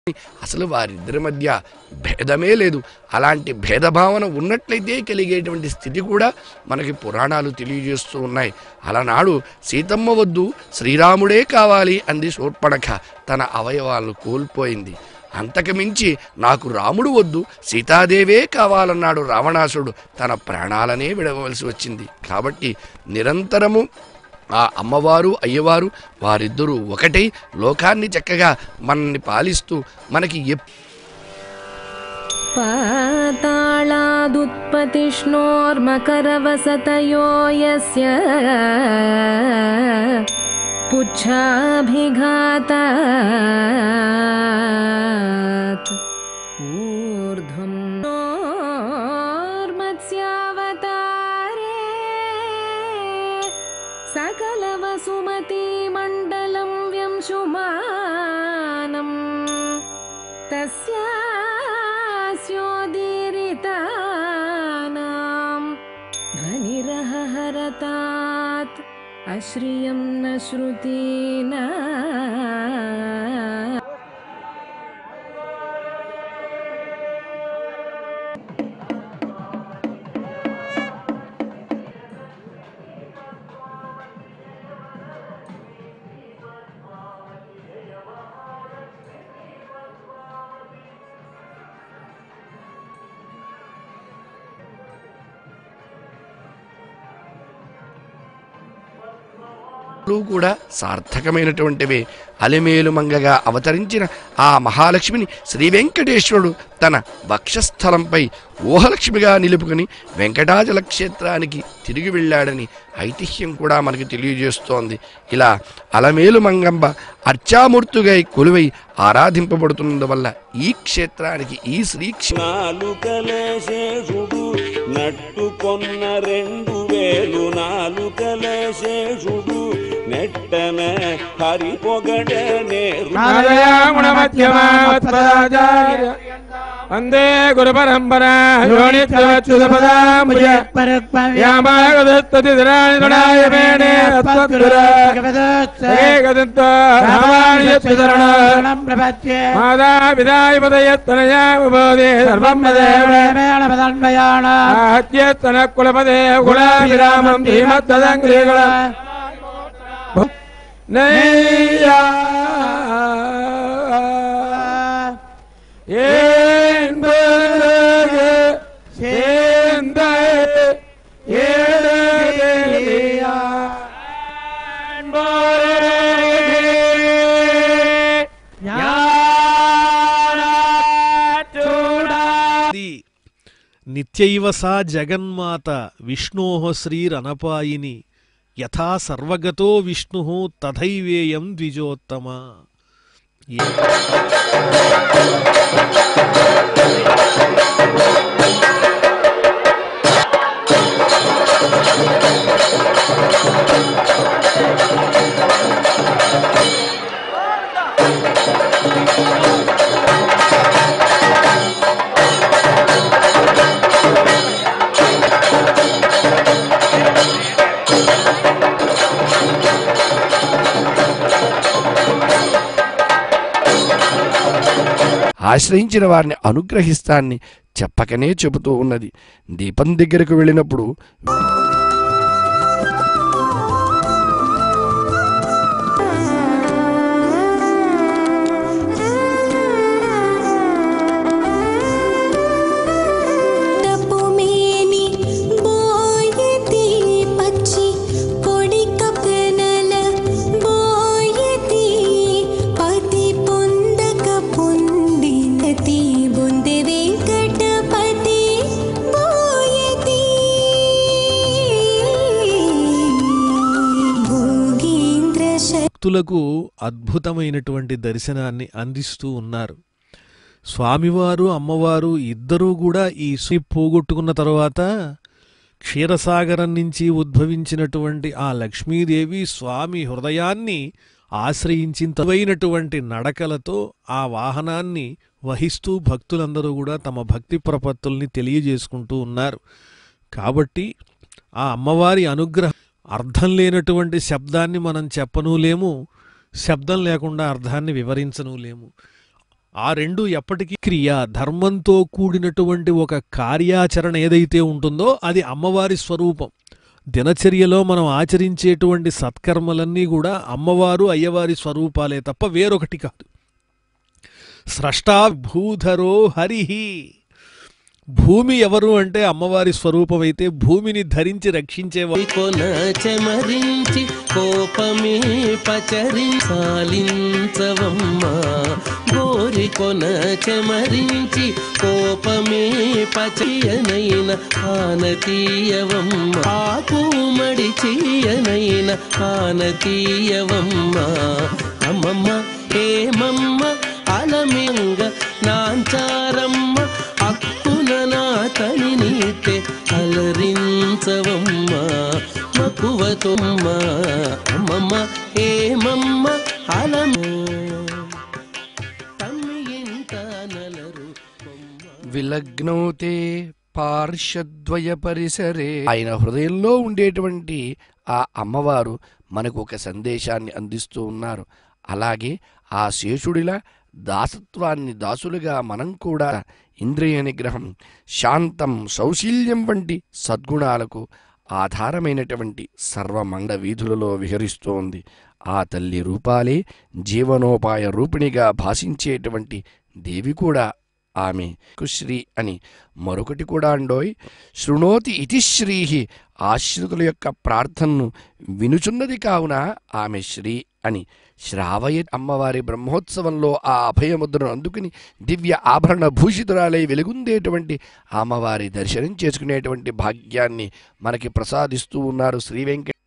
అసలు వారిద్దరి మధ్య భేదమే లేదు అలాంటి భేదభావన ఉన్నట్లయితే కలిగేటువంటి స్థితి కూడా మనకి పురాణాలు తెలియజేస్తూ ఉన్నాయి అలనాడు సీతమ్మ వద్దు శ్రీరాముడే కావాలి అంది శూర్పణఖ తన అవయవాలను కోల్పోయింది అంతకు మించి నాకు రాముడు వద్దు సీతాదేవే కావాలన్నాడు రావణాసుడు తన ప్రాణాలనే విడవలసి వచ్చింది కాబట్టి నిరంతరము ఆ అమ్మవారు అయ్యవారు వారిద్దరూ ఒకటై లోకాన్ని చక్కగా మనల్ని పాలిస్తూ మనకి ఎప్ पाताळादुत्पतिष्णोर्मकरवसतयो यस्य पुच्छाभिघातात् ऊर्ध्वं नोर्मत्स्यावतारे सकलवसुमतीमण्डलं व्यंशुमानम् तस्यास्योदीरितानां ध्वनिरहरतात् अश्रियं न श्रुतीना కూడా సార్థకమైనటువంటివే అలిమేలు మంగగా అవతరించిన ఆ మహాలక్ష్మిని శ్రీ వెంకటేశ్వరుడు తన వక్షస్థలంపై ఊహలక్ష్మిగా నిలుపుకుని వెంకటాచల క్షేత్రానికి తిరిగి వెళ్ళాడని ఐతిహ్యం కూడా మనకి తెలియజేస్తోంది ఇలా అలమేలు మంగంబ అర్చామూర్తుగై కొలువై ఆరాధింపబడుతున్నందువల్ల ఈ క్షేత్రానికి ఈ శ్రీ క్షే- నాలుకలేశేషుడు నట్టుకొన్న రెండు వేలు నాలుకలేశేషుడు నెట్టన హరి పొగడ నేరు వందే గురు పరంపరా యోనిత్యచ్యుతపదాంబుజ యామాగదత్తతిరాయ మేనే మాదా విదాయ పదయత్తనయా విభోదే సర్వం హత్యత్తన కులపదే కులాభిరామం ధీమత్తదంగ్రీగుణ నయ్యా என்பது சேர்ந்த ஏழையா నిత్యైవ సా జగన్మాత విష్ణో శ్రీరనపాయిని యథా సర్వగతో విష్ణు తథైవేయం ద్విజోత్తమ ఏ- ఆశ్రయించిన వారిని అనుగ్రహిస్తాన్ని చెప్పకనే చెబుతూ ఉన్నది దీపం దగ్గరకు వెళ్ళినప్పుడు తప్పుమేని బోయతి పచ్చి పొడి కపనల బోయతి పతి పొందక పొందినతి బొందె వెంకటపతి బోయతి భోగీంద్ర భక్తులకు అద్భుతమైనటువంటి దర్శనాన్ని అందిస్తూ ఉన్నారు స్వామివారు అమ్మవారు ఇద్దరూ కూడా ఈ శ్రీ పోగొట్టుకున్న తరువాత క్షీరసాగరం నుంచి ఉద్భవించినటువంటి ఆ లక్ష్మీదేవి స్వామి హృదయాన్ని ఆశ్రయించిన తవైనటువంటి నడకలతో ఆ వాహనాన్ని వహిస్తూ భక్తులందరూ కూడా తమ భక్తి ప్రపత్తుల్ని తెలియజేసుకుంటూ ఉన్నారు కాబట్టి ఆ అమ్మవారి అనుగ్రహం అర్థం లేనటువంటి శబ్దాన్ని మనం చెప్పనూ లేము శబ్దం లేకుండా అర్థాన్ని వివరించనూ లేము ఆ రెండు ఎప్పటికీ క్రియ ధర్మంతో కూడినటువంటి ఒక కార్యాచరణ ఏదైతే ఉంటుందో అది అమ్మవారి స్వరూపం దినచర్యలో మనం ఆచరించేటువంటి సత్కర్మలన్నీ కూడా అమ్మవారు అయ్యవారి స్వరూపాలే తప్ప వేరొకటి కాదు స్రష్టా భూధరో హరిహి భూమి ఎవరు అంటే అమ్మవారి స్వరూపమైతే భూమిని ధరించి రక్షించేవారు కొన చెమరించి కోపమే పచరించాలించవమ్మా గోరి కొన చెమరించి కోపమే పచయనైన ఆనతీయవమ్మ ఆకుమడి చేయనైన ఆనతీయవమ్మ అమ్మమ్మ ఏమమ్మ అలమింగ నాంచారమ్మ అక్కున నా తని నీతే అలరించవమ్మ మక్కువతొమ్మ అమ్మమ్మ ఏమమ్మ అలమ తమ్మి ఇంత నలరు కొమ్మ విలగ్నౌతే పార్శ్వద్వయ పరిసరే ఆయన హృదయంలో ఉండేటువంటి ఆ అమ్మవారు మనకు ఒక సందేశాన్ని అందిస్తూ ఉన్నారు అలాగే ఆ శేషుడిలా దాసత్వాన్ని దాసులుగా మనం కూడా ఇంద్రియ నిగ్రహం శాంతం సౌశీల్యం వంటి సద్గుణాలకు ఆధారమైనటువంటి సర్వమంగళ వీధులలో విహరిస్తోంది ఆ తల్లి రూపాలే జీవనోపాయ రూపిణిగా భాషించేటువంటి దేవి కూడా ఆమె శ్రీ అని మరొకటి కూడా అండోయ్ శృణోతి ఇతి శ్రీహి ఆశ్రితుల యొక్క ప్రార్థనను వినుచున్నది కావున ఆమె శ్రీ అని శ్రావయ అమ్మవారి బ్రహ్మోత్సవంలో ఆ అభయముద్రను అందుకుని దివ్య ఆభరణ భూషితురాలై వెలుగుందేటువంటి అమ్మవారి దర్శనం చేసుకునేటువంటి భాగ్యాన్ని మనకి ప్రసాదిస్తూ ఉన్నారు శ్రీ వెంకట